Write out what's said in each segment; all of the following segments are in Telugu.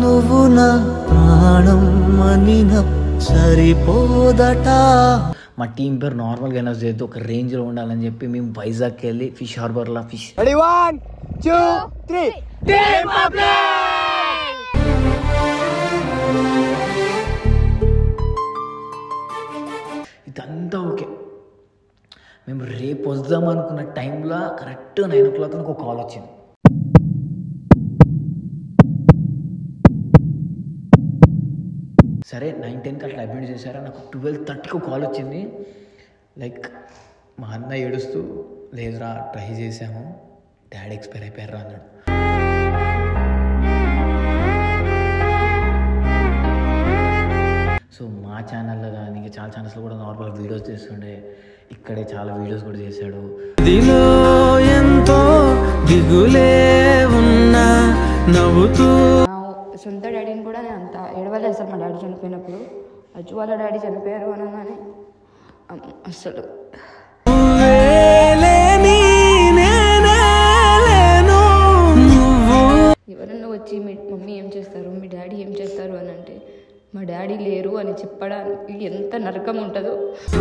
నువ్వు నా ప్రాణం అనిన సరిపోదట మా టీం పేరు నార్మల్గా అనౌన్స్ చేయొద్దు ఒక రేంజ్లో ఉండాలని చెప్పి మేము వైజాగ్కి వెళ్ళి ఫిష్ హార్బర్లో fish ready one two three ఇదంతా ఓకే మేము రేపు వద్దాం అనుకున్న టైంలో కరెక్ట్ నైన్ ఓ క్లాక్ నాకు ఒక కాల్ వచ్చింది సరే నైన్ టెన్కి అట్లా అడ్మిట్ చేశారా నాకు ట్వెల్వ్ థర్టీకి ఒక కాల్ వచ్చింది లైక్ మా అన్న ఏడుస్తూ లేదురా ట్రై చేసాము డాడీ ఎక్స్పైర్ అయిపోయారా అన్నాడు సో మా ఛానల్లో కానీ ఇంకా చాలా ఛానల్స్లో కూడా నార్మల్ వీడియోస్ చేస్తుండే ఇక్కడే చాలా వీడియోస్ కూడా చేశాడు దిలో ఎంతో దిగులే ఉన్నా నవ్వుతూ నా సొంత డాడీని కూడా నేను అంత ఏడవలేదు అసలు మా డాడీ చనిపోయినప్పుడు అజ్జు వాళ్ళ డాడీ చనిపోయారు అనగానే అమ్మ, అసలు లేని నేనే లేను నువ్వు ఎవరన్నా వచ్చి మీ మమ్మీ ఏం చేస్తారు మీ డాడీ ఏం చేస్తారు అని అంటే మా డాడీ లేరు అని చెప్పడానికి ఎంత నరకం ఉంటుందో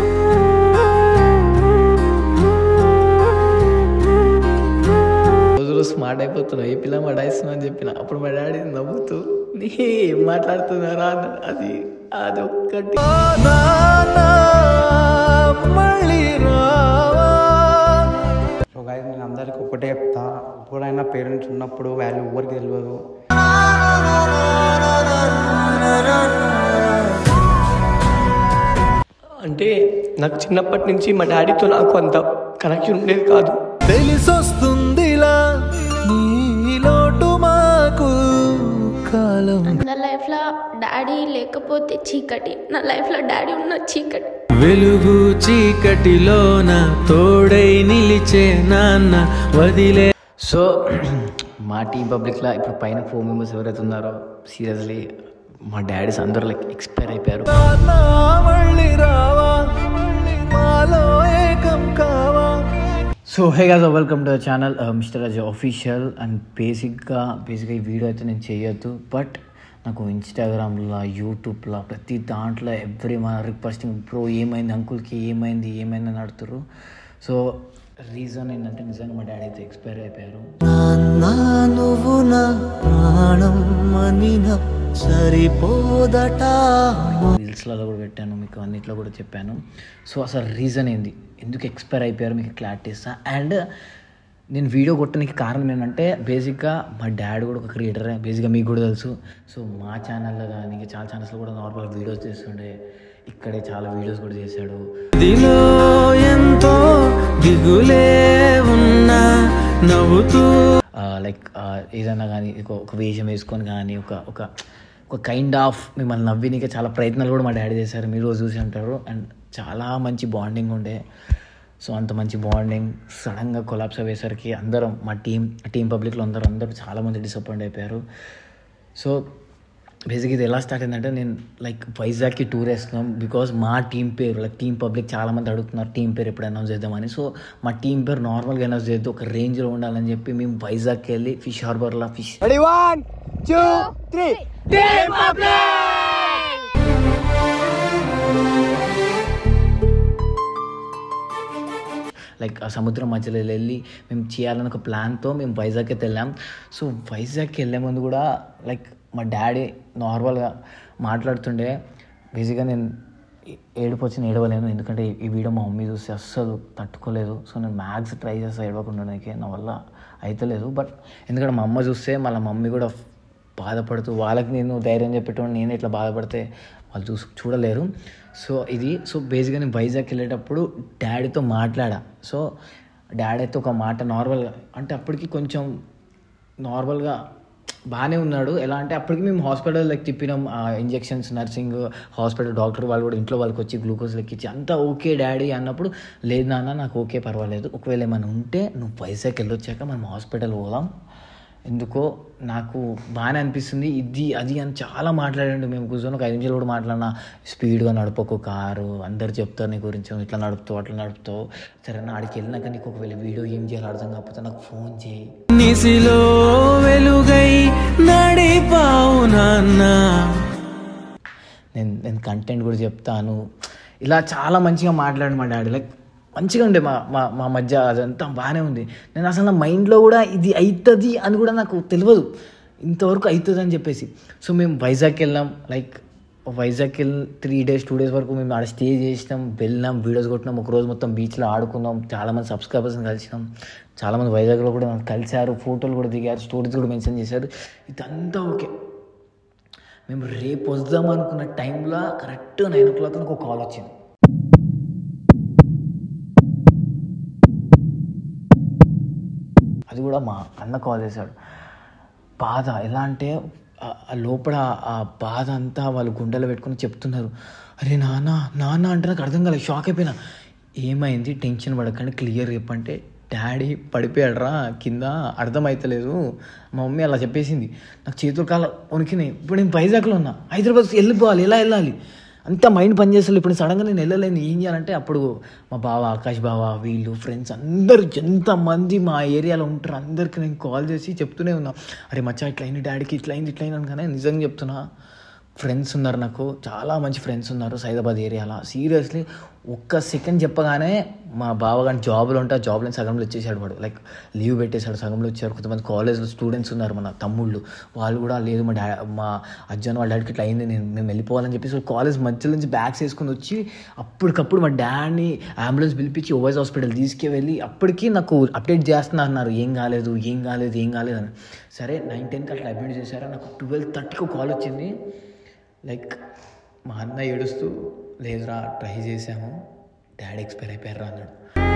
రోజులు స్మార్ట్ అయిపోతున్నావు ఏ పిల్ల మడాయిస్తున్నావు అని చెప్పిన అప్పుడు మా డాడీ నవ్వుతూ నీ ఏం మాట్లాడుతున్నారా అన్నాడు. అది అది ఒక్కటి మళ్ళీ రావా సో గాయస్ నేను అందరికి ఒకటే చెప్తా ఎప్పుడైనా పేరెంట్స్ ఉన్నప్పుడు వాల్యూ ఎవరికి తెలియదు అంటే నాకు చిన్నప్పటి నుంచి మా డాడీతో నాకు అంత కనెక్షన్ ఉండేది కాదు తెలిసొస్తుందిలా నీ లోటు మాకు కాలం నా లైఫ్లో డాడీ లేకపోతే చీకటి నా లైఫ్లో డాడీ ఉన్న చీకటి వెలుగు చీకటిలోన తోడై నిలిచే నాన్న వదిలే సో మా టీం పబ్లిక్లో ఇప్పుడు పైన ఫోర్ మెంబర్స్ ఎవరైతే ఉన్నారో సీరియస్లీ మా డాడీస్ అందరూ లైక్ ఎక్స్పైర్ అయిపోయారు నాన్న మళ్ళీ రావా మాలో ఏకం కావా so hey guys welcome to channel mister Raju official and బేసిక్గా బేసిక్గా ఈ వీడియో అయితే నేను చేయొద్దు బట్ నాకు ఇన్స్టాగ్రామ్లో యూట్యూబ్లో ప్రతి దాంట్లో ఎవ్రీ మన రిక్వెస్టింగ్ బ్రో ఏమైంది అంకుల్కి ఏమైంది ఏమైంది అని అడుగుతారు సో రీజన్ ఏంటంటే నిజంగా మా డాడీ అయితే ఎక్స్పైర్ అయిపోయారు నాన్న నువ్వు నా ప్రాణం అనిన సరిపోదట రీల్స్లలో కూడా పెట్టాను మీకు అన్నిట్లో కూడా చెప్పాను సో అసలు రీజన్ ఏంది ఎందుకు ఎక్స్పైర్ అయిపోయారు మీకు క్లారిటీ ఇస్తా అండ్ నేను వీడియో కొట్టడానికి కారణం ఏంటంటే బేసిక్గా మా డాడీ కూడా ఒక క్రియేటరే బేసిక్గా మీకు కూడా తెలుసు సో మా ఛానల్లో కానీ ఇంకా చాలా ఛానల్స్లో కూడా నార్మల్ వీడియోస్ చేస్తుండే ఇక్కడే చాలా వీడియోస్ కూడా చేశాడు దిలో ఎంతో దిగులే ఉన్నా నవ్వుతూ లైక్ ఏదైనా కానీ ఒక ఒక వేషం వేసుకొని కానీ ఒక ఒక ఒక కైండ్ ఆఫ్ మిమ్మల్ని నవ్వినిక చాలా ప్రయత్నాలు కూడా మా డాడీ చేశారు మీరు రోజు చూసి ఉంటారు అండ్ చాలా మంచి బాండింగ్ ఉండే సో అంత మంచి బాండింగ్ సడన్గా కొలాప్స్ అయ్యేసరికి అందరం మా టీం టీం పబ్లిక్లో అందరూ అందరూ చాలామంది డిసప్పాయింట్ అయిపోయారు సో బేసిక్ ఇది ఎలా స్టార్ట్ అయిందంటే నేను లైక్ వైజాగ్కి టూర్ వేస్తున్నాం బికాజ్ మా టీం పేరు లైక్ టీం పబ్లిక్ చాలామంది అడుగుతున్నారు టీం పేరు ఎప్పుడు అనౌన్స్ చేద్దామని సో మా టీం పేరు నార్మల్గా అనౌన్స్ చేయొద్దు ఒక రేంజ్లో ఉండాలని చెప్పి మేము వైజాగ్కి వెళ్ళి ఫిష్ హార్బర్లో fish ready one two three like ఆ సముద్రం మధ్యలో వెళ్ళి మేము చేయాలని ఒక ప్లాన్తో మేము వైజాగ్కి అయితే వెళ్ళాం సో వైజాగ్కి వెళ్ళే ముందు కూడా లైక్ మా డాడీ నార్మల్గా మాట్లాడుతుండే బేసిక్గా నేను ఏ- ఏడుపు వచ్చి ఏడవలేను ఎందుకంటే ఈ- ఈ వీడియో మా మమ్మీ చూస్తే అస్సలు తట్టుకోలేదు సో నేను మ్యాథ్స్ ట్రై చేస్తా ఏడవకుండా ఉండడానికి నా వల్ల అయితలేదు బట్ ఎందుకంటే మా అమ్మ చూస్తే మళ్ళీ మమ్మీ కూడా బాధపడుతూ వాళ్ళకి నేను ధైర్యం చెప్పేటోడు నేను ఇట్లా బాధపడితే వాళ్ళు చూసి చూడలేరు సో ఇది సో బేసిక్గా నేను వైజాగ్కి వెళ్ళేటప్పుడు డాడీతో మాట్లాడా సో డాడీ అయితే ఒక మాట నార్మల్గా అంటే అప్పటికి కొంచెం నార్మల్గా బాగానే ఉన్నాడు ఎలా అంటే అప్పటికి మేము హాస్పిటల్ లైక్ తిప్పినాం ఇంజెక్షన్స్ నర్సింగ్ హాస్పిటల్ డాక్టర్ వాళ్ళు కూడా ఇంట్లో వాళ్ళకి వచ్చి గ్లూకోజ్ లెక్కించి అంతా ఓకే డాడీ అన్నప్పుడు లేదు నాన్న నాకు ఓకే పర్వాలేదు ఒకవేళ ఏమైనా ఉంటే నువ్వు వైజాగ్ వెళ్ళొచ్చాక మనం హాస్పిటల్ పోదాం ఎందుకో నాకు బాగానే అనిపిస్తుంది ఇది అది అని చాలా మాట్లాడండి మేము కూర్చొని ఒక ఐదు నిమిషాలు కూడా మాట్లాడినా స్పీడ్గా నడపకు కారు అందరు చెప్తారు నీ గురించి నువ్వు ఇట్లా నడుపుతావు అట్లా నడుపుతావు సరే నా ఆడికి వెళ్ళినాక నీకు ఒకవేళ వీడియో ఏం చేయాలి అర్థం కాకపోతే నాకు ఫోన్ చేయి నిసిలో వెలుగై నడిపావు నా అన్నా నేను నేను కంటెంట్ కూడా చెప్తాను ఇలా చాలా మంచిగా మాట్లాడు మా డాడీ లైక్ మంచిగా ఉండే మా మా మా మధ్య అదంతా బాగానే ఉంది నేను అసలు నా మైండ్లో కూడా ఇది అవుతుంది అని కూడా నాకు తెలియదు ఇంతవరకు అవుతుంది అని చెప్పేసి సో మేము వైజాగ్ వెళ్ళాం లైక్ వైజాగ్ వెళ్ళి త్రీ డేస్ టూ డేస్ వరకు మేము ఆడ స్టే చేసినాం వెళ్ళినాం వీడియోస్ కొట్టినాం ఒక రోజు మొత్తం బీచ్లో ఆడుకున్నాం చాలామంది సబ్స్క్రైబర్స్ని కలిసినాం చాలామంది వైజాగ్లో కూడా నన్ను కలిశారు ఫోటోలు కూడా దిగారు స్టోరీస్ కూడా మెన్షన్ చేశారు ఇదంతా ఓకే మేము రేపు వద్దాం అనుకున్న టైంలో కరెక్ట్ నైన్ ఓ క్లాక్ నాకు ఒక కాల్ వచ్చింది అది కూడా మా అన్న కాల్ చేశాడు బాధ ఎలా అంటే ఆ- ఆ లోపల ఆ బాధ అంతా వాళ్ళు గుండెలో పెట్టుకుని చెప్తున్నారు అరే నాన్న నాన్న అంటే నాకు అర్థం కాలేదు షాక్ అయిపోయినా ఏమైంది టెన్షన్ పడకండి క్లియర్ చెప్పంటే డాడీ పడిపోయాడరా కింద అర్థమవుతలేదు మా మమ్మీ అలా చెప్పేసింది నాకు చేతులు కాల వణికినాయి ఇప్పుడు నేను వైజాగ్లో ఉన్నా హైదరాబాద్ వెళ్ళిపోవాలి ఎలా వెళ్ళాలి అంత మైండ్ పనిచేస్తుంది ఇప్పుడు సడన్గా నేను వెళ్ళలేను ఏం చేయాలంటే అప్పుడు మా బావ ఆకాష్ బావ వీళ్ళు ఫ్రెండ్స్ అందరు ఎంతమంది మా ఏరియాలో ఉంటారు అందరికి నేను కాల్ చేసి చెప్తూనే ఉన్నా అరే మచ్చా ఇట్లా అయింది డాడీకి ఇట్లా అయింది ఇట్లా అయింది అనగానే నిజంగా చెప్తున్నా ఫ్రెండ్స్ ఉన్నారు నాకు చాలా మంచి ఫ్రెండ్స్ ఉన్నారు సైదాబాద్ ఏరియాలో సీరియస్లీ ఒక్క సెకండ్ చెప్పగానే మా బావ కానీ జాబ్లో ఉంటే ఆ జాబ్లో సగంలో వచ్చేసాడు వాడు లైక్ లీవ్ పెట్టేశాడు సగంలో వచ్చారు కొంతమంది కాలేజ్లో స్టూడెంట్స్ ఉన్నారు మన తమ్ముళ్ళు వాళ్ళు కూడా లేదు మా డా మా అజ్జన్ వాళ్ళ డాడీకి ఇట్లా అయింది నేను మేము వెళ్ళిపోవాలని చెప్పేసి కాలేజ్ మధ్యలో నుంచి బ్యాగ్స్ వేసుకొని వచ్చి అప్పటికప్పుడు మా డాడీని అంబులెన్స్ పిలిపించి ఓవైజ్ హాస్పిటల్ తీసుకెళ్ళి అప్పటికి నాకు అప్డేట్ చేస్తున్నా అన్నారు ఏం కాలేదు ఏం కాలేదు ఏం కాలేదు అని సరే నైన్ టెన్కి అట్లా అడ్మిట్ చేశారు నాకు ట్వెల్వ్ థర్టీకి కాల్ వచ్చింది లైక్ మా అన్న ఏడుస్తూ లేదురా ట్రై చేసాము డాడీ ఎక్స్పైర్ అయిపోయారా అన్నాడు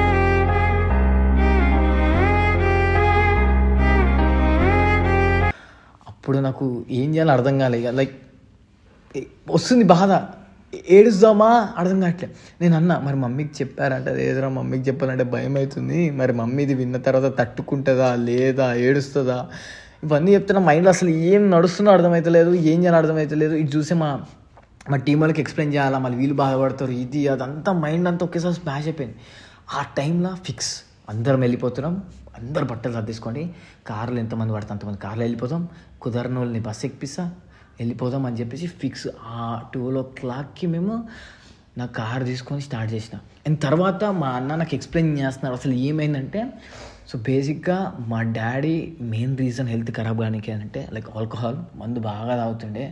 అప్పుడు నాకు ఏం చేయాలో అర్థం కాలే ఇక లైక్ ఏ- వస్తుంది బాధ ఏడుస్తామా అర్థం కావట్లే నేను అన్నా మరి మమ్మీకి చెప్పారంటే లేదురా మమ్మీకి చెప్పాలంటే భయం అవుతుంది మరి మమ్మీ ఇది విన్న తర్వాత తట్టుకుంటుందా లేదా ఏడుస్తుందా ఇవన్నీ చెప్తున్నా మైండ్లో అసలు ఏం నడుస్తుందో అర్థమవుతలేదు ఏం చేయాలో అర్థమవుతలేదు ఇది చూసే మా మా టీం వాళ్ళకి ఎక్స్ప్లెయిన్ చేయాలా మళ్ళీ వీళ్ళు బాధపడతారు ఇది అదంతా మైండ్ అంతా ఒకేసారి స్మాష్ అయిపోయింది ఆ టైంలో ఫిక్స్ అందరం వెళ్ళిపోతున్నాం అందరు బట్టలు సర్దేసుకోండి కార్లు ఎంతమంది పడితే అంతమంది కార్లో వెళ్ళిపోతాం కుదరని వాళ్ళని బస్సు ఎక్కిపిస్తా వెళ్ళిపోదాం అని చెప్పేసి ఫిక్స్ ఆ ట్వెల్వ్ ఓ క్లాక్కి మేము నా కార్ తీసుకొని స్టార్ట్ చేసిన అండ్ తర్వాత మా అన్న నాకు ఎక్స్ప్లెయిన్ చేస్తున్నారు అసలు ఏమైందంటే సో బేసిక్గా మా డాడీ మెయిన్ రీజన్ హెల్త్ ఖరాబ్ కానికి అంటే లైక్ ఆల్కహాల్ మందు బాగా తాగుతుండే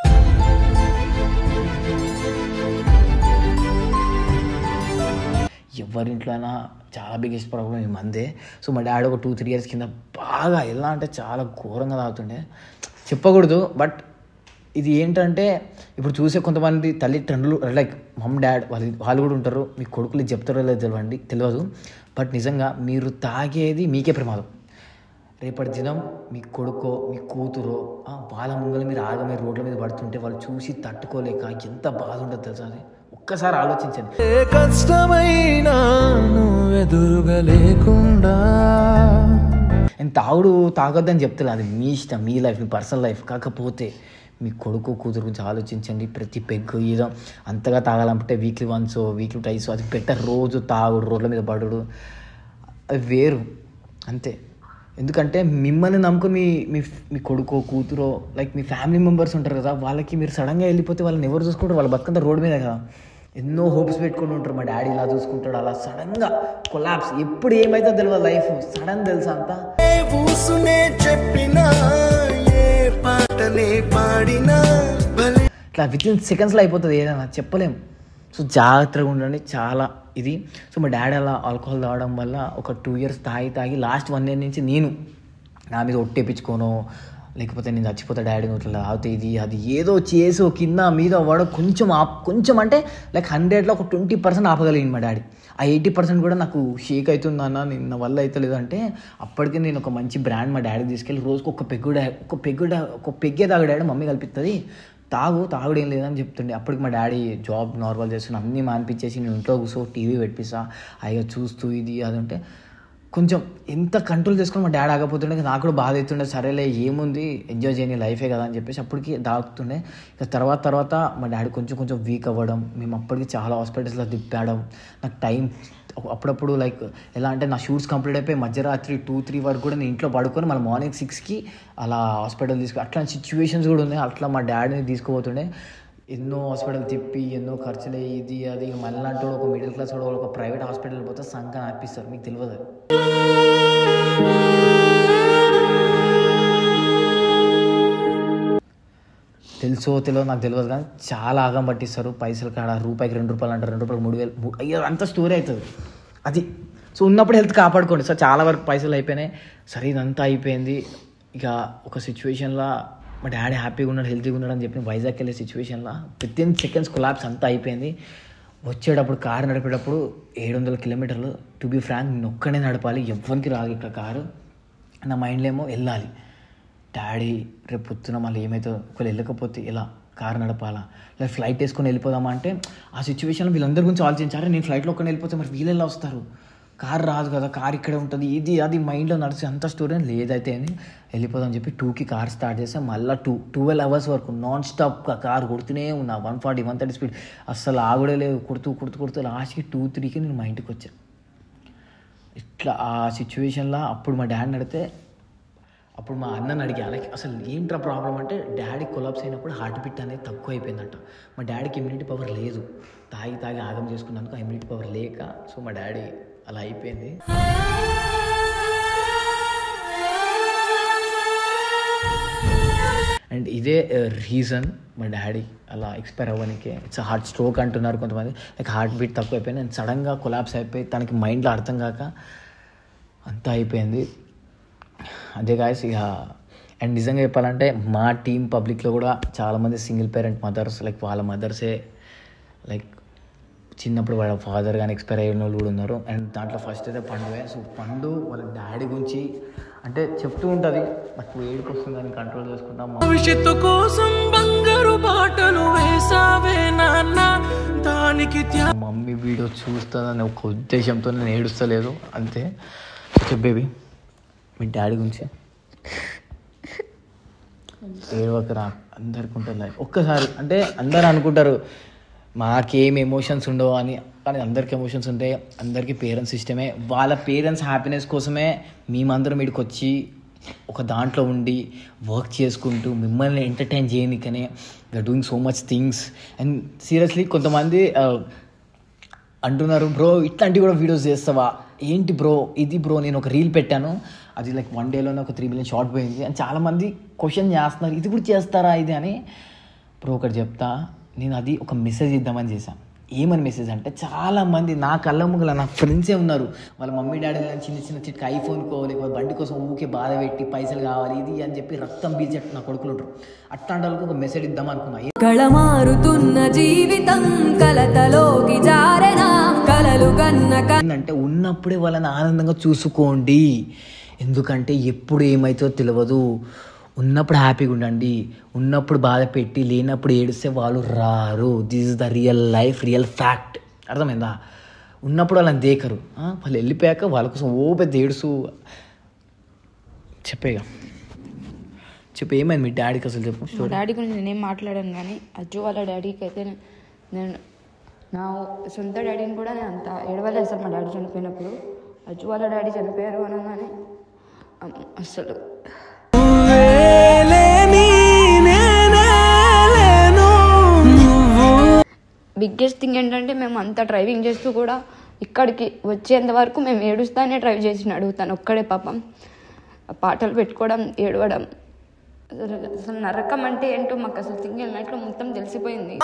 ఎవరింట్లో అయినా చాలా బిగ్గెస్ట్ ప్రాబ్లం ఈ మందే సో మా డాడీ ఒక టూ త్రీ ఇయర్స్ కింద బాగా ఎలా అంటే చాలా ఘోరంగా తాగుతుండే చెప్పకూడదు బట్ ఇది ఏంటంటే ఇప్పుడు చూసే కొంతమంది తల్లిదండ్రులు లైక్ మమ్ డాడ్ వాళ్ళు వాళ్ళు కూడా ఉంటారు మీ కొడుకులు ఇది చెప్తారో లేదో తెలియండి తెలియదు బట్ నిజంగా మీరు తాగేది మీకే ప్రమాదం రేపటి దినం మీ కొడుకో మీ కూతురో ఆ, వాళ్ళ ముంగల మీరు ఆగ మీరు రోడ్ల మీద పడుతుంటే వాళ్ళు చూసి తట్టుకోలేక ఎంత బాధ ఉంటుంది తెలుసా అది ఒక్కసారి ఆలోచించండి ఏ కష్టమైనా నువ్వెదురుగా లేకుండా నేను తాగుడు తాగొద్దని చెప్తాను అది మీ ఇష్టం మీ లైఫ్ మీ పర్సనల్ లైఫ్ కాకపోతే మీ కొడుకు కూతురు గురించి ఆలోచించండి ప్రతి పెగ్గు ఏదో అంతగా తాగాలంటే వీక్లీ వన్స్ వీక్లీ టైస్ అది బెటర్ రోజు తాగుడు రోడ్ల మీద పడుడు అది వేరు అంతే ఎందుకంటే మిమ్మల్ని నమ్ముకుని మీ మీ మీ కొడుకో కూతురో లైక్ మీ ఫ్యామిలీ మెంబర్స్ ఉంటారు కదా వాళ్ళకి మీరు సడన్గా వెళ్ళిపోతే వాళ్ళని ఎవరు చూసుకుంటారు వాళ్ళ బతుకంతా రోడ్డు మీద కదా ఎన్నో హోప్స్ పెట్టుకుని ఉంటారు మా డాడీ ఇలా చూసుకుంటాడు అలా సడన్గా కొలాప్స్ ఎప్పుడు ఏమైతే తెలియదు లైఫ్ సడన్ తెలుసా అంతా ఏ ఊసునే చెప్పినా ఏ పాటనే పాడినా భలే ఇట్లా విత్ ఇన్ సెకండ్స్లో అయిపోతుంది ఏదైనా చెప్పలేం సో జాగ్రత్తగా ఉండండి చాలా ఇది సో మా డాడీ అలా ఆల్కహాల్ తాగడం వల్ల ఒక టూ ఇయర్స్ తాగి తాగి లాస్ట్ వన్ ఇయర్ నుంచి నేను నా మీద ఒట్టేపించుకోను లేకపోతే నేను చచ్చిపోతా డాడీ నువ్వు ఇట్లా తాగితే ఇది అది ఏదో చేసో కింద మీద వాడ కొంచెం ఆప్ కొంచెం అంటే లైక్ హండ్రెడ్లో ఒక ట్వంటీ పర్సెంట్ ఆపగలిగింది మా డాడీ ఆ ఎయిటీ పర్సెంట్ కూడా నాకు షేక్ అవుతుంది అన్న నేను నా వల్ల అయితే లేదంటే అప్పటికి నేను ఒక మంచి బ్రాండ్ మా డాడీ తీసుకెళ్ళి రోజుకు ఒక పెగ్గు డా ఒక పెగ్గు డా ఒక పెగ్గే తాగు డాడీ మమ్మీ కల్పిస్తుంది తాగు తాగుడు ఏం లేదని చెప్తుండే అప్పటికి మా డాడీ జాబ్ నార్మల్ చేస్తున్నా అన్నీ మానిపించేసి నేను ఇంట్లో కూర్చో టీవీ పెట్టిస్తా అయ్యో చూస్తూ ఇది అది అంటే కొంచెం ఎంత కంట్రోల్ చేసుకుని మా డాడీ ఆగపోతుండే నాకు కూడా బాధ అవుతుండే సరేలే ఏముంది ఎంజాయ్ చేయని లైఫే కదా అని చెప్పేసి అప్పటికి దాగుతుండే ఇక తర్వాత తర్వాత మా డాడీ కొంచెం కొంచెం వీక్ అవ్వడం మేము అప్పటికి చాలా హాస్పిటల్స్లో తిప్పాడం నాకు టైం అప్పుడప్పుడు లైక్ ఎలా అంటే నా షూట్స్ కంప్లీట్ అయిపోయి మధ్యరాత్రి టూ త్రీ వరకు కూడా నేను ఇంట్లో పడుకొని మళ్ళీ మార్నింగ్ సిక్స్కి అలా హాస్పిటల్ తీసుకు అట్లాంటి సిచ్యువేషన్స్ కూడా ఉన్నాయి అట్లా మా డాడీని తీసుకుపోతుండే ఎన్నో హాస్పిటల్ తిప్పి ఎన్నో ఖర్చులు ఇది అది మళ్ళీ అంటే ఒక మిడిల్ క్లాస్ కూడా ఒక ప్రైవేట్ హాస్పిటల్ పోతే సంఖ్య అనిపిస్తారు మీకు తెలియదు అది. తెలుసో తెలియదు నాకు తెలియదు కానీ చాలా ఆగం పట్టిస్తారు పైసలు కాడ రూపాయికి రెండు రూపాయలు అంటారు రెండు రూపాయలు మూడు వేలు మూ- అయ్యో అంత స్టోరీ అవుతుంది అది సో ఉన్నప్పుడు హెల్త్ కాపాడుకోండి సార్ చాలా వరకు పైసలు అయిపోయినాయి సరే ఇదంతా అయిపోయింది ఇక ఒక సిచ్యువేషన్లో మా డాడీ హ్యాపీగా ఉన్నాడు హెల్తీగా ఉన్నాడు అని చెప్పి వైజాగ్ వెళ్ళే సిచ్యువేషన్లో విత్ ఇన్ సెకండ్స్ కొలాబ్స్ అంతా అయిపోయింది వచ్చేటప్పుడు కారు నడిపేటప్పుడు ఏడు వందల కిలోమీటర్లు టు బీ ఫ్రాంక్ నేను ఒక్కడే నడపాలి ఎవ్వరికి రాదు ఇక్కడ కారు నా మైండ్లో ఏమో వెళ్ళాలి డాడీ రేపు పొద్దున మళ్ళీ ఏమవుతుందో ఒకవేళ వెళ్ళకపోతే ఎలా కారు నడపాలా లేదా ఫ్లైట్ వేసుకొని వెళ్ళిపోదామా అంటే ఆ సిచ్యువేషన్లో వీళ్ళందరి గురించి ఆలోచించారు నేను ఫ్లైట్లో ఒక్కని వెళ్ళిపోతే మరి వీళ్ళు ఎలా వస్తారు కారు రాదు కదా కారు ఇక్కడే ఉంటుంది ఇది అది మైండ్లో నడిచి అంత స్టోరీ అని లేదైతే అని వెళ్ళిపోదాం అని చెప్పి టూకి కార్ స్టార్ట్ చేస్తే మళ్ళీ టూ ట్వెల్వ్ అవర్స్ వరకు నాన్ స్టాప్గా కార్ కొడుతూనే ఉన్నా one forty one thirty speed అస్సలు ఆగుడే లేదు కుడుతూ కుడుతూ కుడుతూ లాస్ట్కి టూ త్రీకి నేను మా ఇంటికి వచ్చాను ఇట్లా ఆ సిచ్యువేషన్లో అప్పుడు మా డాడీని అడిగితే అప్పుడు మా అన్నని అడిగా లైక్ అసలు ఏంట్రా ప్రాబ్లం అంటే డాడీ కొలాప్స్ అయినప్పుడు హార్ట్ బీట్ అనేది తక్కువ అయిపోయిందంట మా డాడీకి ఇమ్యూనిటీ పవర్ లేదు తాగి తాగి ఆగం చేసుకున్నందుకు ఇమ్యూనిటీ పవర్ లేక సో మా డాడీ అలా అయిపోయింది అండ్ ఇదే రీజన్ మా డాడీ అలా ఎక్స్పైర్ అవ్వడానికి ఇట్స్ హార్ట్ స్ట్రోక్ అంటున్నారు కొంతమంది లైక్ హార్ట్ బీట్ తక్కువ అయిపోయింది అండ్ సడన్గా కొలాప్స్ అయిపోయి తనకి మైండ్లో అర్థం కాక అంతా అయిపోయింది అదే గాయస్ ఇక అండ్ నిజంగా చెప్పాలంటే మా టీం పబ్లిక్లో కూడా చాలామంది సింగిల్ పేరెంట్ మదర్స్ లైక్ వాళ్ళ మదర్సే లైక్ చిన్నప్పుడు వాళ్ళ ఫాదర్ కానీ ఎక్స్పైర్ అయిన వాళ్ళు కూడా ఉన్నారు అండ్ దాంట్లో ఫస్ట్ అయితే పండుగ సో పండు వాళ్ళ డాడీ గురించి అంటే చెప్తూ ఉంటుంది నాకు ఏడుపు వస్తుందని కంట్రోల్ చేసుకుంటాం మా భవిష్యత్తు కోసం బంగారు బాటలు వేసావే నాన్న దానికి త్యా మా మమ్మీ వీడియో చూస్తుందని ఒక ఉద్దేశంతో నేను ఏడుస్తలేదు అంతే ఓకే బేబీ మీ డాడీ గురించి ఏడవకరా అందరికి ఉంటుంది లైఫ్ ఒక్కసారి అంటే అందరు అనుకుంటారు మాకేం ఎమోషన్స్ ఉండవు అని కానీ అందరికి ఎమోషన్స్ ఉంటాయి అందరికీ పేరెంట్స్ ఇష్టమే వాళ్ళ పేరెంట్స్ హ్యాపీనెస్ కోసమే మేమందరం వీడికి వచ్చి ఒక దాంట్లో ఉండి వర్క్ చేసుకుంటూ మిమ్మల్ని ఎంటర్టైన్ చేయనికనే doing so much things and seriously కొంతమంది ఆ, అంటున్నారు బ్రో ఇట్లాంటివి కూడా వీడియోస్ చేస్తావా ఏంటి బ్రో ఇది బ్రో నేను ఒక రీల్ పెట్టాను అది లైక్ వన్ డేలోనే ఒక త్రీ మిలియన్ షార్ట్ పోయింది అని చాలామంది క్వశ్చన్ చేస్తున్నారు ఇది కూడా చేస్తారా ఇది అని బ్రో ఒకటి చెప్తా నేను అది ఒక మెసేజ్ ఇద్దామని చేశాను ఏమని మెసేజ్ అంటే చాలా మంది నా కళ్ళ ముగ్గుల నా ఫ్రెండ్సే ఉన్నారు వాళ్ళ మమ్మీ డాడీ చిన్న చిన్న చిట్క ఐఫోన్కో లేకపోతే బండి కోసం ఊకే బాధ పెట్టి పైసలు కావాలి ఇది అని చెప్పి రక్తం బీచట్టు నా కొడుకులు ఉంటారు అట్లాంటి వాళ్ళకి ఒక మెసేజ్ ఇద్దాం అనుకున్నా కళమారుతున్న జీవితం కలతలోకి జారెనా కలలు కన్న క- ఏంటంటే ఉన్నప్పుడే వాళ్ళని ఆనందంగా చూసుకోండి ఎందుకంటే ఎప్పుడు ఏమవుతుందో తెలియదు ఉన్నప్పుడు హ్యాపీగా ఉండండి ఉన్నప్పుడు బాధ పెట్టి లేనప్పుడు ఏడిస్తే వాళ్ళు రారు this is the real life real fact అర్థమైందా ఉన్నప్పుడు వాళ్ళని దేకరు ఆ, వాళ్ళు వెళ్ళిపోయాక వాళ్ళ కోసం ఓ పెద్ద ఏడుసు చెప్పేగా చెప్పు ఏమైంది మీ డాడీకి అసలు చెప్పు మా డాడీ గురించి నేనేం మాట్లాడాను కానీ అజ్జు వాళ్ళ డాడీకి అయితే నే- నేను నా సొంత డాడీని కూడా నేను అంత ఏడవలేదు అసలు మా డాడీ చనిపోయినప్పుడు అజ్జు వాళ్ళ డాడీ చనిపోయారు అనగానే అమ్, అసలు బిగ్గెస్ట్ థింగ్ ఏంటంటే మేము అంతా డ్రైవింగ్ చేస్తూ కూడా ఇక్కడికి వచ్చేంత వరకు మేము ఏడుస్తానే డ్రైవ్ చేసి అడుగుతాను ఒక్కడే పాపం ఆ పాటలు పెట్టుకోవడం ఏడవడం అసలు అసలు నరకం అంటే ఏంటో మాకు అసలు సింగిల్ నైట్లో మొత్తం తెలిసిపోయింది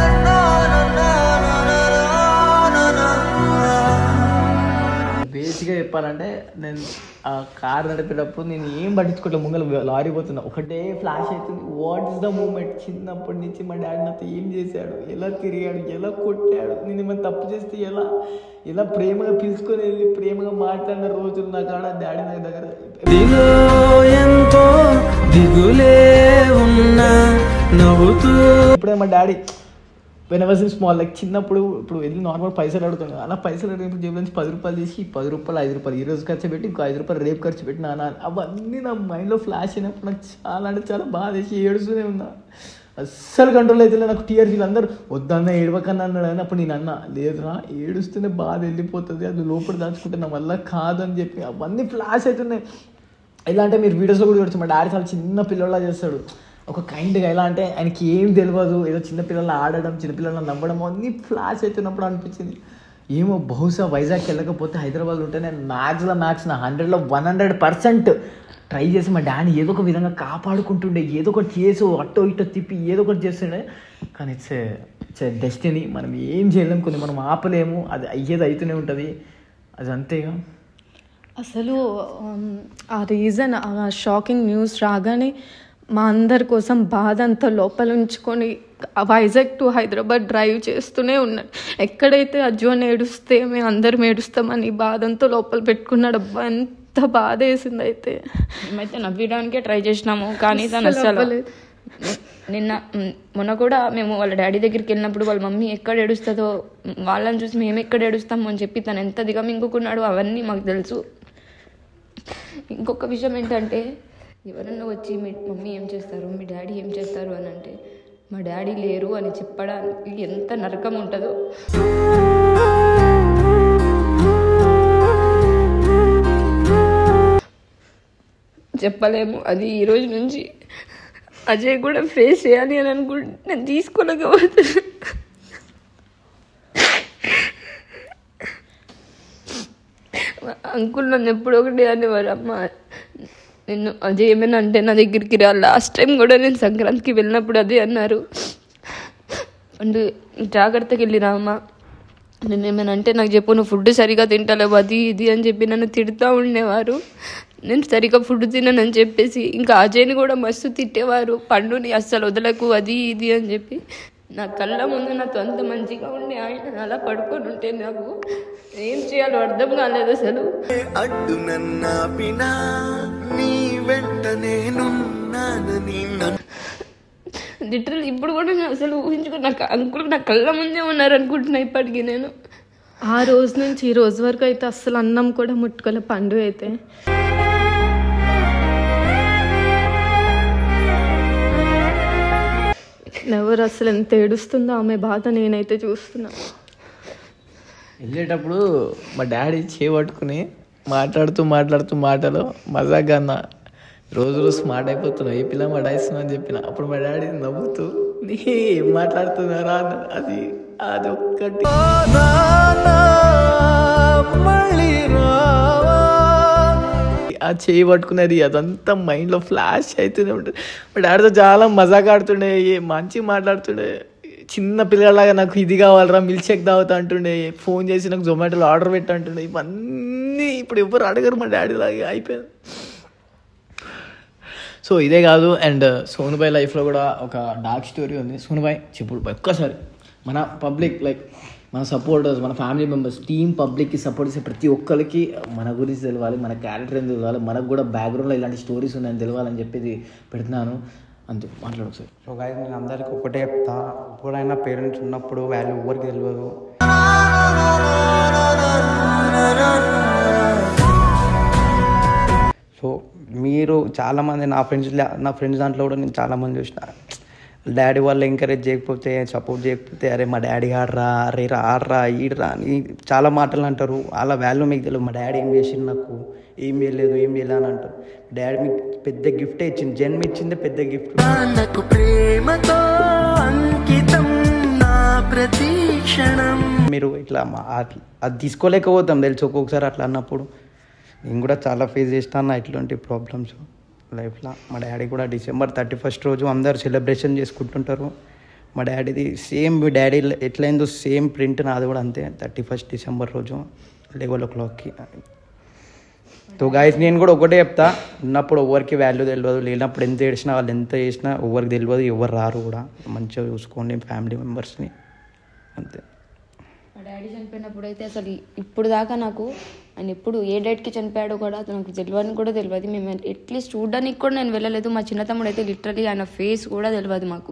బేసిక్గా చెప్పాలంటే నేను ఆ కార్ నడిపేటప్పుడు నేను ఏం పట్టించుకోవట్లేదు ముంగల లారీ పోతున్నా ఒకటే ఫ్లాష్ అవుతుంది వాట్ ఇస్ ద మూమెంట్ చిన్నప్పటి నుంచి మా డాడీ నాతో ఏం చేశాడు ఎలా తిరిగాడు ఎలా కొట్టాడు నేను ఏమైనా తప్పు చేస్తే ఎలా ఎలా ప్రేమగా పిలుచుకొని వెళ్ళి ప్రేమగా మాట్లాడిన రోజులు నా కాడ డాడీ నా దగ్గర దిలో ఎంతో దిగులే ఉన్నా నవ్వుతూ ఇప్పుడే మా daddy whenever small like చిన్నప్పుడు ఇప్పుడు వెళ్ళి నార్మల్ పైసలు అడుగుతాం కదా అలా పైసలు అడిగినప్పుడు జేబులో నుంచి పది రూపాయలు తీసి పది రూపాయలు ఐదు రూపాయలు ఈ రోజు ఖర్చు పెట్టి ఇంకో ఐదు రూపాయలు రేపు ఖర్చు పెట్టి నాన్న అవన్నీ నా మైండ్లో ఫ్లాష్ అయినప్పుడు నాకు చాలా అంటే చాలా బాధ వేసి ఏడుస్తూనే ఉన్నా అస్సలు కంట్రోల్ అయితే నాకు టీఆర్ ఫీల్ అందరూ వద్దన్న ఏడవకన్నా అన్నాడు అని అప్పుడు నేను అన్న లేదురా ఏడుస్తూనే బాధ వెళ్ళిపోతుంది అది లోపల దాచుకుంటే నా వల్ల కాదని చెప్పి అవన్నీ ఫ్లాష్ అవుతున్నాయి ఎలా అంటే మీరు వీడియోస్లో కూడా చూడొచ్చు మా డాడీ చాలా చిన్న పిల్లలా చేస్తాడు ఒక కైండ్గా ఎలా అంటే ఆయనకి ఏం తెలియదు ఏదో చిన్న పిల్లలు ఆడడం చిన్న పిల్లలు నవ్వడం అన్నీ ఫ్లాష్ అవుతున్నప్పుడు అనిపించింది ఏమో బహుశా వైజాగ్కి వెళ్ళకపోతే హైదరాబాద్ ఉంటే నేను మ్యాథ్స్లో మ్యాథ్స్ నా హండ్రెడ్లో వన్ హండ్రెడ్ పర్సెంట్ ట్రై చేసి మా డాడీ ఏదో ఒక విధంగా కాపాడుకుంటుండే ఏదో ఒకటి చేసి అట్టో ఇట్టో తిప్పి ఏదో ఒకటి చేస్తుండే కానీ ఇట్స్ ఇట్స్ డెస్టినీ మనం ఏం చేయలేం కొన్ని మనం ఆపలేము అది అయ్యేది అవుతూనే ఉంటుంది అది అంతేగా అసలు ఉమ్, ఆ రీజన్ ఆ షాకింగ్ న్యూస్ రాగానే మా అందరి కోసం బాధ అంతా లోపల ఉంచుకొని ఆ వైజాగ్ టు హైదరాబాద్ డ్రైవ్ చేస్తూనే ఉన్నాడు ఎక్కడైతే అజ్జోన్ ఏడుస్తే మేము అందరం ఏడుస్తామని బాధంతో లోపల పెట్టుకున్నాడు అబ్బా ఎంత బాధ వేసింది అయితే మేమైతే నవ్వడానికే ట్రై చేసినాము కానీ తను అస్సలు అస్సలు అవ్వలేదు. నిన్న మ్, మొన్న కూడా మేము వాళ్ళ డాడీ దగ్గరికి వెళ్ళినప్పుడు వాళ్ళ మమ్మీ ఎక్కడ ఏడుస్తుందో మ్, వాళ్ళని చూసి మేము ఎక్కడ ఏడుస్తాము అని చెప్పి తను ఎంత దిగమింగుకున్నాడో అవన్నీ మాకు తెలుసు ఇంకొక విషయం ఏంటంటే ఎవరన్నా వచ్చి మీ మమ్మీ ఏం చేస్తారు మీ డాడీ ఏం చేస్తారు అని అంటే మా డాడీ లేరు అని చెప్పడానికి ఎంత నరకం ఉంటుందో చెప్పలేము అది ఈ రోజు నుంచి అజయ్ కూడా ఫేస్ చేయాలి అని అనుకుంటే నేను తీసుకోలేకపోతున్నా అంకుల్ నన్ను ఎప్పుడు ఒకటి అనేవారు అమ్మ నిన్ను అజయ్ ఏమైనా అంటే నా దగ్గరికి రా లాస్ట్ టైం కూడా నేను సంక్రాంతికి వెళ్ళినప్పుడు అదే అన్నారు అండ్ జాగ్రత్తగా వెళ్ళిరా అమ్మ నేను ఏమైనా అంటే నాకు చెప్పు నువ్వు ఫుడ్ సరిగా తింటలేవు అది ఇది అని చెప్పి నన్ను తిడుతూ ఉండేవారు నేను సరిగా ఫుడ్ తిననని చెప్పేసి ఇంకా అజయ్ని కూడా మస్తు తిట్టేవారు పండుని అస్సలు వదలకు అది ఇది అని చెప్పి నా కళ్ళ ముందు నాతో అంత మంచిగా ఉండి ఆయన అలా పడుకొని ఉంటే నాకు ఏం చేయాలో అర్థం కాలేదు అసలు అడ్డు నన్నాపినా నీ వెంట నేనున్నానని నన్ను లిటరల్ ఇప్పుడు కూడా నేను అసలు ఊహించుకుని నాకు అంకుల్ నా కళ్ళ ముందే ఉన్నారు అనుకుంటున్నా ఇప్పటికీ నేను ఆ రోజు నుంచి ఈ రోజు వరకు అయితే అస్సలు అన్నం కూడా ముట్టుకోలే పండు అయితే ఎవరు అసలు ఎంత ఏడుస్తుందో ఆమె బాధ నేనైతే చూస్తున్నా వెళ్ళేటప్పుడు మా డాడీ చేపట్టుకుని మాట్లాడుతూ మాట్లాడుతూ మాటలు మజాగా అన్న రోజు రోజు స్మార్ట్ అయిపోతున్నావు ఏ పిల్ల మడాయిస్తున్నావు అని చెప్పిన అప్పుడు మా డాడీ నవ్వుతూ నీ ఏం మాట్లాడుతున్నారా అన్న అది అది ఒక్కటి మళ్ళీ రావా ఆ చేయి పట్టుకునేది అదంతా మైండ్లో ఫ్లాష్ అవుతూనే ఉంటుంది మా డాడీతో చాలా మజాగా ఆడుతుండే ఏ మంచి మాట్లాడుతుండే చిన్న పిల్లలాగా నాకు ఇది కావాలరా మిల్క్ షేక్ తాగుతా అంటుండే ఫోన్ చేసి నాకు జొమాటోలో ఆర్డర్ పెట్టంటుండే ఇవన్నీ ఇప్పుడు ఎవరు అడగరు మా డాడీ లాగా అయిపోయింది సో ఇదే కాదు అండ్ సోనుబాయ్ లైఫ్లో కూడా ఒక డార్క్ స్టోరీ ఉంది సోనుబాయ్ చెప్పుడు ఒక్కసారి మన పబ్లిక్ లైక్ మన సపోర్టర్స్ మన ఫ్యామిలీ మెంబర్స్ టీమ్ పబ్లిక్కి సపోర్ట్ చేసే ప్రతి ఒక్కరికి మన గురించి తెలవాలి మన క్యారెక్టర్ ఏం తెలవాలి మనకు కూడా బ్యాక్గ్రౌండ్లో ఇలాంటి స్టోరీస్ ఉన్నాయని తెలవాలని చెప్పేది పెడుతున్నాను అంతే మాట్లాడు ఒకసారి సో గాయస్ నేను అందరికీ ఒకటే చెప్తా ఎప్పుడైనా పేరెంట్స్ ఉన్నప్పుడు వాల్యూ ఎవరికి తెలియదు సో మీరు చాలామంది నా ఫ్రెండ్స్ నా ఫ్రెండ్స్ దాంట్లో కూడా నేను చాలామంది చూసిన డాడీ వాళ్ళు ఎంకరేజ్ చేయకపోతే సపోర్ట్ చేయకపోతే అరే మా డాడీ ఆడరా అరే రా ఆడరా ఈడరా అని చాలా మాటలు అంటారు అలా వాల్యూ మీకు తెలియదు మా డాడీ ఏం చేసిండు నాకు ఏం చేయలేదు ఏం చేయలేదు అని అంటారు డాడీ మీకు పెద్ద గిఫ్టే ఇచ్చింది జన్మ ఇచ్చిందే పెద్ద గిఫ్ట్ నాకు ప్రేమతో అంకితం నా ప్రతి క్షణం మీరు ఇట్లా మా- అట్ల- అది తీసుకోలేకపోతాం తెలుసు ఒక్కొక్కసారి అట్లా అన్నప్పుడు నేను కూడా చాలా ఫేస్ చేస్తాను ఇట్లాంటి ప్రాబ్లమ్స్ లైఫ్లో మా డాడీ కూడా డిసెంబర్ థర్టీ ఫస్ట్ రోజు అందరు సెలబ్రేషన్ చేసుకుంటుంటారు మా డాడీది సేమ్ మీ డాడీ ఎట్లయిందో సేమ్ ప్రింట్ నాది కూడా అంతే థర్టీ ఫస్ట్ డిసెంబర్ రోజు లెవెల్ ఓ క్లాక్కి సో గాయస్ నేను కూడా ఒకటే చెప్తా ఉన్నప్పుడు ఎవరికి వాల్యూ తెలియదు లేనప్పుడు ఎంత ఏడిచినా వాళ్ళు ఎంత చేసినా ఎవరికి తెలియదు ఎవరు రారు కూడా మంచిగా చూసుకోండి ఫ్యామిలీ మెంబర్స్ని అంతే మా డాడీ చనిపోయినప్పుడు అయితే అసలు ఇప్పుడు దాకా నాకు ఆయన ఎప్పుడు ఏ డేట్కి చనిపోయాడో కూడా నాకు తెలియని కూడా తెలియదు మేము అట్లీస్ట్ చూడడానికి కూడా నేను వెళ్ళలేదు మా చిన్న తమ్ముడు అయితే లిటరలీ ఆయన ఫేస్ కూడా తెలియదు మాకు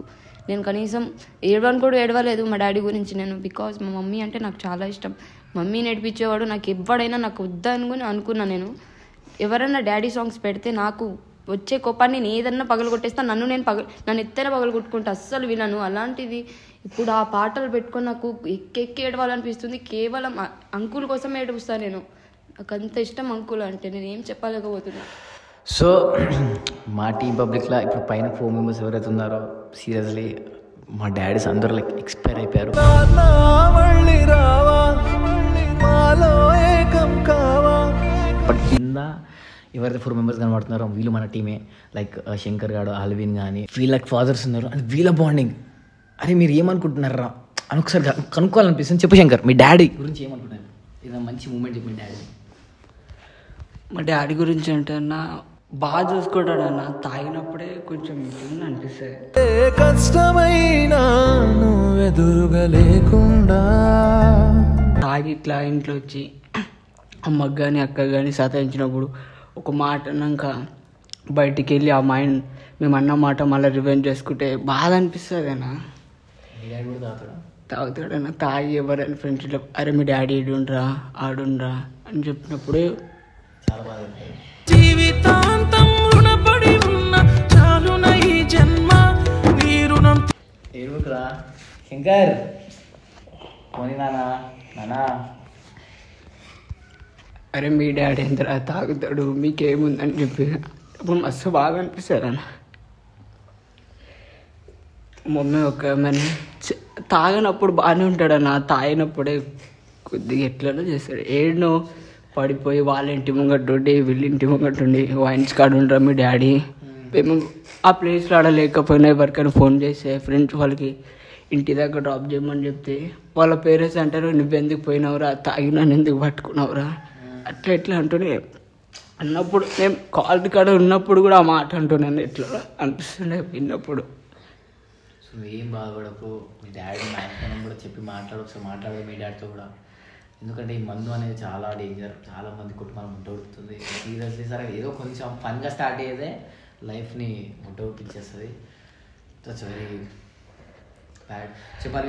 నేను కనీసం ఏడవని కూడా ఏడవలేదు మా డాడీ గురించి నేను బికాజ్ మా మమ్మీ అంటే నాకు చాలా ఇష్టం మమ్మీ నేర్పించేవాడు నాకు ఎవడైనా నాకు వద్దనుకుని అనుకున్నా నేను ఎవరైనా డాడీ సాంగ్స్ పెడితే నాకు వచ్చే కోపాన్ని నేను ఏదన్నా పగలు కొట్టేస్తా నన్ను నేను పగ నన్ను ఎత్తైనా పగలు కొట్టుకుంటా అస్సలు వినను అలాంటిది ఇప్పుడు ఆ పాటలు పెట్టుకొని నాకు ఎక్కెక్కి ఏడవాలనిపిస్తుంది కేవలం ఆ అంకుల్ కోసం ఏడుపుస్తాను నేను నాకు అంత ఇష్టం అంకుల్ అంటే నేను ఏం చెప్పలేకపోతున్నా సో మా టీం పబ్లిక్లో ఇప్పుడు పైన ఫోర్ మెంబర్స్ ఎవరైతే ఉన్నారో సీరియస్లీ మా డాడీస్ అందరూ లైక్ ఎక్స్పైర్ అయిపోయారు నాన్నా మళ్ళీ రావా మాలో ఏకం కావా బట్ కింద ఎవరైతే ఫోర్ మెంబర్స్ కనబడుతున్నారో వీళ్ళు మన టీమే లైక్ శంకర్ గాడు అల్విన్ కానీ వీళ్ళకి ఫాదర్స్ ఉన్నారు అండ్ వీళ్ళ బాండింగ్ అరే మీరు ఏమనుకుంటున్నారా అని ఒకసారి కను- కనుక్కోవాలనిపిస్తుంది చెప్పు శంకర్ మీ డాడీ గురించి ఏమనుకుంటున్నారు ఇది మంచి మూమెంట్ చెప్పి మీ డాడీ మా డాడీ గురించి అంటే అన్న బాగా చూసుకుంటాడు అన్న తాగినప్పుడే కొంచెం ఇబ్బంది అనిపిస్తుంది ఏ కష్టమైనా నువ్వెదురుగా లేకుండా తాగి ఇట్లా ఇంట్లో వచ్చి అమ్మకి కానీ అక్క కానీ సతాయించినప్పుడు ఒక మాట అన్నాక బయటికి వెళ్ళి ఆ మైండ్ మేము అన్న మాట మళ్ళీ రివెంజ్ చేసుకుంటే బాధ అనిపిస్తుంది అన్న మీ డాడీ కూడా తాగుతాడా తాగుతాడన్న తాగి ఎవరైనా ఫ్రెండ్స్ అరే మీ డాడీ ఈడుండ్రా ఆడుండ్రా అని చెప్పినప్పుడు చాలా బాగా ఉంటుంది. జీవితాంతం రుణపడి ఉన్న చాలున ఈ జన్మ నీ రుణం ఏడుకురా శంకర్ పోనీ నానా నానా అరే మీ డాడీ ఎంతరా తాగుతాడు మీకేముందని చెప్పి అప్పుడు మస్తు బాగా అనిపిస్తారు అన్న మమ్మీ ఒక మన చ- తాగనప్పుడు బాగానే ఉంటాడన్న తాగినప్పుడే కొద్దిగా ఎట్లనో చేస్తాడు ఏడునో పడిపోయి వాళ్ళ ఇంటి ముంగట్టుండి వీళ్ళ ఇంటి ముంగట్టుండి వైన్స్ కాడ ఉండరా మీ డాడీ మేము ఆ ప్లేస్లో ఆడలేకపోయినా ఎవరికైనా ఫోన్ చేస్తే ఫ్రెండ్స్ వాళ్ళకి ఇంటి దగ్గర డ్రాప్ చేయమని చెప్తే వాళ్ళ పేరెంట్స్ అంటారు నువ్వెందుకు పోయినావురా తాగినా ఎందుకు పట్టుకున్నావురా అట్లా ఎట్లా అంటూనే అన్నప్పుడు నేను కాల్ కాడ ఉన్నప్పుడు కూడా ఆ మాట అంటున్నాను ఎట్లా అనిపిస్తుండే విన్నప్పుడు సో ఏం బాధపడకు మీ డాడీ మ్యాక్సిమం కూడా చెప్పి మాట్లాడు ఒకసారి మాట్లాడదు మీ డాడీతో కూడా ఎందుకంటే ఈ మందు అనేది చాలా డేంజర్ చాలా మంది కుటుంబాలు ముట్టవుతుంది సీరియస్లీ సరే ఏదో కొంచెం ఫన్గా స్టార్ట్ అయ్యేదే లైఫ్ని ముట్టవుపించేస్తుంది దట్స్ వెరీ బ్యాడ్ చెప్పాలి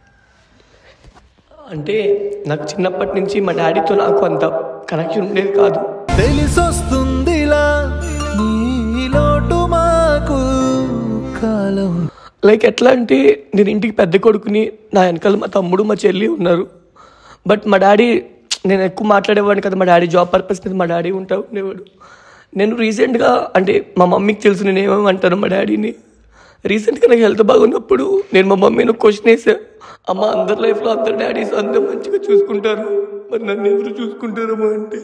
అంటే నాకు చిన్నప్పటి నుంచి మా డాడీతో నాకు అంత కనెక్షన్ ఉండేది కాదు తెలిసొస్తుందిలా నీ లోటు మాకు కాలం లైక్ ఎట్లా అంటే నేను ఇంటికి పెద్ద కొడుకుని నా వెనకాల మా తమ్ముడు మా చెల్లి ఉన్నారు బట్ మా డాడీ నేను ఎక్కువ మాట్లాడేవాడిని కదా మా డాడీ జాబ్ పర్పస్ మీద మా డాడీ ఉంటా ఉండేవాడు నేను రీసెంట్గా అంటే మా మమ్మీకి తెలుసు నేను ఏమేమి అంటాను మా డాడీని రీసెంట్గా నాకు హెల్త్ బాగున్నప్పుడు నేను మా మమ్మీని క్వశ్చన్ వేసా అమ్మ అందరి లైఫ్లో అందరు డాడీస్ అందరూ మంచిగా చూసుకుంటారు మరి నన్ను ఎవరు చూసుకుంటారమ్మా అంటే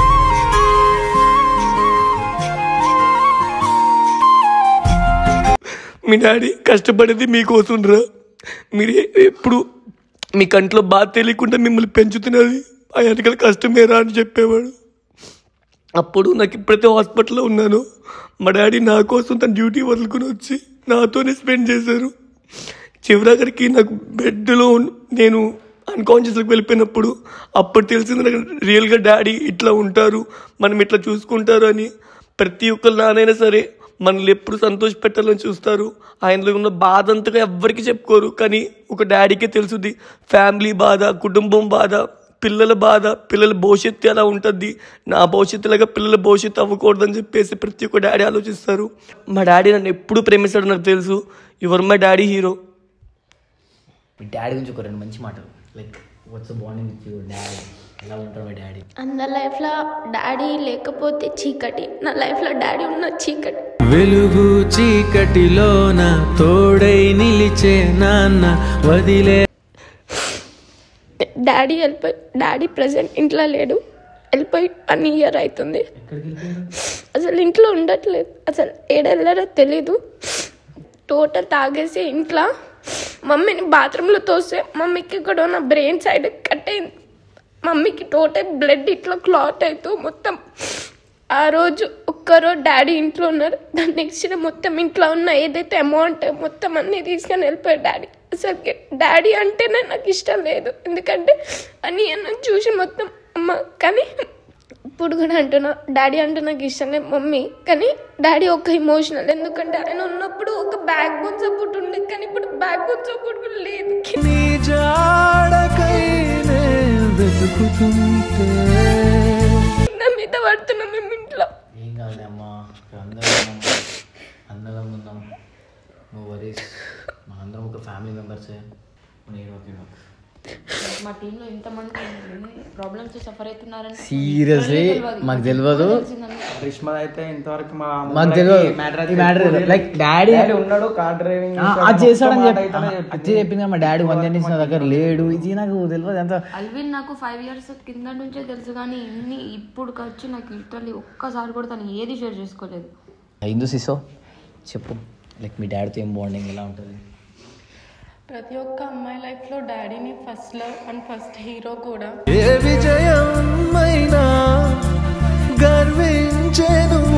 మీ డాడీ కష్టపడేది మీకోసం రా మీరు ఎప్పుడు మీ కంట్లో బాధ తెలియకుండా మిమ్మల్ని పెంచుతున్నది ఆ వెనకాల కష్టమేరా అని చెప్పేవాడు అప్పుడు నాకు ఎప్పుడైతే హాస్పిటల్లో ఉన్నానో మా డాడీ నా కోసం తన డ్యూటీ వదులుకుని వచ్చి నాతోనే స్పెండ్ చేశారు చివరాఖరికి నాకు బెడ్లో నేను అన్కాన్షియస్లోకి వెళ్ళిపోయినప్పుడు అప్పుడు తెలిసింది నాకు రియల్గా డాడీ ఇట్లా ఉంటారు మనం ఇట్లా చూసుకుంటారు అని ప్రతి ఒక్కరు నానైనా సరే మనల్ని ఎప్పుడు సంతోష పెట్టాలని చూస్తారు ఆయనలో ఉన్న బాధ అంతగా ఎవ్వరికి చెప్పుకోరు కానీ ఒక డాడీకే తెలుసుది ఫ్యామిలీ బాధ కుటుంబం బాధ పిల్లల బాధ పిల్లల భవిష్యత్తు ఎలా ఉంటుంది నా భవిష్యత్తు లాగా పిల్లల భవిష్యత్తు అవ్వకూడదని చెప్పేసి ప్రతి ఒక్క డాడీ ఆలోచిస్తారు మా డాడీ నన్ను ఎప్పుడు ప్రేమిస్తాడు నాకు తెలుసు యువర్ మై డాడీ హీరో మీ డాడీ గురించి ఒక రెండు మంచి మాటలు like what's bonding with your daddy ఎలా ఉంటారు మీ డాడీ అందరి లైఫ్లో డాడీ లేకపోతే చీకటి నా లైఫ్లో డాడీ ఉన్న చీకటి వెలుగు చీకటిలోన తోడై నిలిచే నాన్న వదిలే డాడీ వెళ్ళిపోయి డాడీ ప్రజెంట్ ఇంట్లో లేడు వెళ్ళిపోయి వన్ ఇయర్ అవుతుంది అసలు ఇంట్లో ఉండట్లేదు అసలు ఏడెళ్ళారో తెలీదు టోటల్ తాగేసి ఇంట్లో మమ్మీని బాత్రూంలో తోస్తే మమ్మీకి కూడా ఉన్న బ్రెయిన్ సైడ్ కట్ అయింది మమ్మీకి టోటల్ బ్లడ్ ఇట్లా క్లాట్ అవుతూ మొత్తం ఆ రోజు ఒక్కరోజు డాడీ ఇంట్లో ఉన్నారు దాని నెక్స్ట్ డే మొత్తం ఇంట్లో ఉన్న ఏదైతే అమౌంట్ మొత్తం అన్నీ తీసుకొని వెళ్ళిపోయాడు డాడీ అసలు డాడీ అంటేనే నాకు ఇష్టం లేదు ఎందుకంటే అని అన్న చూసి మొత్తం అమ్మ కానీ ఇప్పుడు కూడా అంటున్నా డాడీ అంటే నాకు ఇష్టం లేదు మమ్మీ కానీ డాడీ ఒక ఇమోషనల్ ఎందుకంటే ఆయన ఉన్నప్పుడు ఒక బ్యాక్ బోన్ సపోర్ట్ ఉండేది కానీ ఇప్పుడు బ్యాక్ బోన్ సపోర్ట్ కూడా లేదు నీ జాడకైనే వెతుకుతుంటే నా మీద పడుతున్నాం మేము ఇంట్లో ఏం కాదులే అమ్మా ఇక్కడ అందరం ఉన్నాం అందరం ఉన్నాం నువ్వు వరీస్ మా అందరం ఒక ఫ్యామిలీ మెంబర్సే నేను ఓకే నాకు మా టీంలో ఇంతమంది ప్రాబ్లమ్స్ సఫర్ అవుతున్నారని సీరియస్లీ మాకు తెలియదు గ్రీష్మ అయితే ఇంతవరకు మా మాకు తెలియదు ఈ మ్యాటర్ లైక్ డాడీ ఉన్నాడు కార్ డ్రైవింగ్ అది చేస్తాడని చెప్పి అది చెప్పింది మా డాడీ వన్ ఇయర్ నుంచి నా దగ్గర లేడు ఇది నాకు తెలియదు ఎంత అల్విన్ నాకు ఫైవ్ ఇయర్స్ కింద నుంచే తెలుసు కానీ ఇన్ని ఇప్పుడు వచ్చి నాకు లిటరల్లీ ఒక్కసారి కూడా తను ఏది షేర్ చేసుకోలేదు హిందూ సిసో చెప్పు లైక్ మీ డాడీతో ఏం బాండింగ్ ఎలా ఉంటుంది ప్రతి ఒక్క అమ్మాయి లైఫ్లో డాడీని first love and first hero కూడా ఏ విజయం అయినా గర్వించే నువ్వు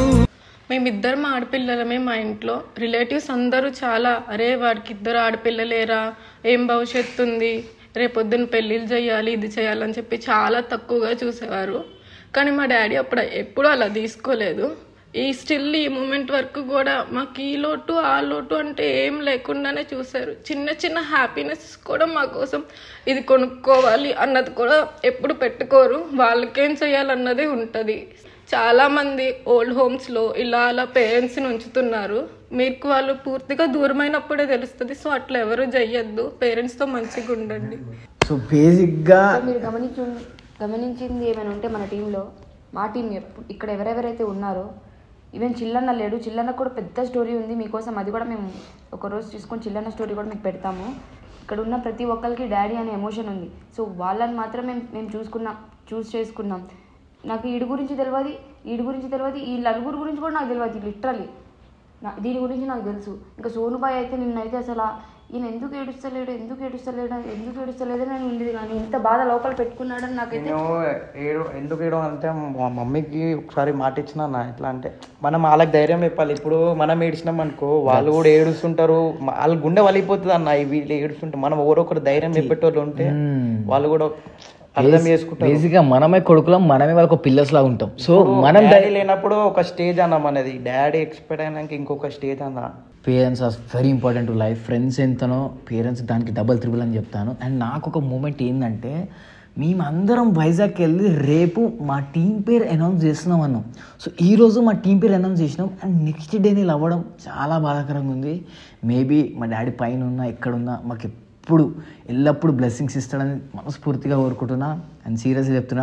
మేమిద్దరం ఆడపిల్లలమే మా ఇంట్లో రిలేటివ్స్ అందరూ చాలా అరే వాడికి ఇద్దరు ఆడపిల్లలేరా ఏం భవిష్యత్తు ఉంది రేపొద్దున పెళ్ళిళ్ళు చేయాలి ఇది చేయాలని చెప్పి చాలా తక్కువగా చూసేవారు కానీ మా డాడీ అప్పుడు ఎప్పుడూ అలా తీసుకోలేదు ఈ స్టిల్ ఈ మూమెంట్ వరకు కూడా మాకు ఈ లోటు ఆ లోటు అంటే ఏం లేకుండానే చూశారు చిన్న చిన్న హ్యాపీనెస్ కూడా మా కోసం ఇది కొనుక్కోవాలి అన్నది కూడా ఎప్పుడు పెట్టుకోరు వాళ్ళకేం చేయాలన్నదే ఉంటుంది చాలా మంది ఓల్డ్ హోమ్స్ లో ఇలా అలా పేరెంట్స్ ని ఉంచుతున్నారు మీకు వాళ్ళు పూర్తిగా దూరమైనప్పుడే తెలుస్తుంది సో అట్లా ఎవరు చెయ్యొద్దు పేరెంట్స్ తో మంచిగా ఉండండి సో బేసిక్గా సో మీరు గమనించు గమనించింది ఏమైనా ఉంటే మన టీంలో మా టీం ఎప్పుడు ఇక్కడ ఎవరెవరైతే ఉన్నారో ఈవెన్ చిల్లన్న లేడు చిల్లన్న కూడా పెద్ద స్టోరీ ఉంది మీకోసం అది కూడా మేము ఒకరోజు తీసుకొని చిల్లన్న స్టోరీ కూడా మీకు పెడతాము ఇక్కడ ఉన్న ప్రతి ఒక్కరికి డాడీ అనే ఎమోషన్ ఉంది సో వాళ్ళని మాత్రం మేము మేము చూసుకున్నాం చూస్ చేసుకున్నాం నాకు ఈడు గురించి తెలియదు ఈడు గురించి తెలియదు ఈ నలుగురు గురించి కూడా నాకు తెలియదు లిటరలీ నా దీని గురించి నాకు తెలుసు ఇంకా సోనుబాయ్ అయితే నిన్నైతే అసలు ఆ- ఈయన ఎందుకు ఏడుస్తలేడు ఎందుకు ఏడుస్తలేడు ఎందుకు ఏడుస్తలేడు అని ఉండేది కానీ ఇంత బాధ లోపల పెట్టుకున్నాడని నాకైతే నేను ఏడు ఎందుకు ఏడో అంటే మా మమ్మీకి ఒకసారి మాట ఇచ్చిన అన్న ఎట్లా అంటే మనం వాళ్ళకి ధైర్యం చెప్పాలి ఇప్పుడు మనం ఏడ్చినాం అనుకో వాళ్ళు కూడా ఏడుస్తుంటారు మ- వాళ్ళ గుండె వలిపోతుంది అన్న ఈ వీళ్ళు ఏడుస్తుంటే మనం ఎవరొకరు ధైర్యం చెప్పేటోళ్ళు ఉంటే వాళ్ళు కూడా అర్థం చేసుకుంటారు బేసిక్గా మనమే కొడుకులం మనమే వాళ్ళకు పిల్లర్స్ లాగా ఉంటాం సో మనం డాడీ లేనప్పుడు ఒక స్టేజ్ అన్న మనది డాడీ ఎక్స్పైర్ అయినాక ఇంకొక స్టేజ్ అన్న parents are very important to life friends ఎంతనో పేరెంట్స్ దానికి డబల్ త్రిబుల్ అని చెప్తాను అండ్ నాకు ఒక మూమెంట్ ఏంటంటే మేమందరం వైజాగ్కి వెళ్ళి రేపు మా టీం పేరు అనౌన్స్ చేస్తున్నాం అన్నాం సో ఈరోజు మా టీం పేరు అనౌన్స్ చేసినాం అండ్ నెక్స్ట్ డే నేను అవ్వడం చాలా బాధాకరంగా ఉంది మేబీ మా డాడీ పైన ఉన్నా ఎక్కడున్నా మాకు ఎప్పుడు ఎల్లప్పుడూ బ్లెస్సింగ్స్ ఇస్తాడని మనస్ఫూర్తిగా కోరుకుంటున్నా అండ్ సీరియస్గా చెప్తున్నా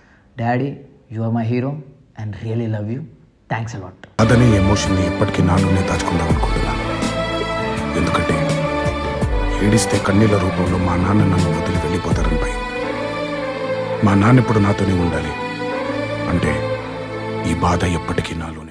daddy you are my hero and really love you thanks a lot అదనే ఎమోషన్ని ఎప్పటికీ నాలోనే దాచుకుందాం అనుకుంటున్నాను ఎందుకంటే ఏడిస్తే కన్నీళ్ళ రూపంలో మా నాన్న నన్ను వదిలి వెళ్ళిపోతారని భయం మా నాన్న ఇప్పుడు నాతోనే ఉండాలి అంటే ఈ బాధ ఎప్పటికీ నాలోనే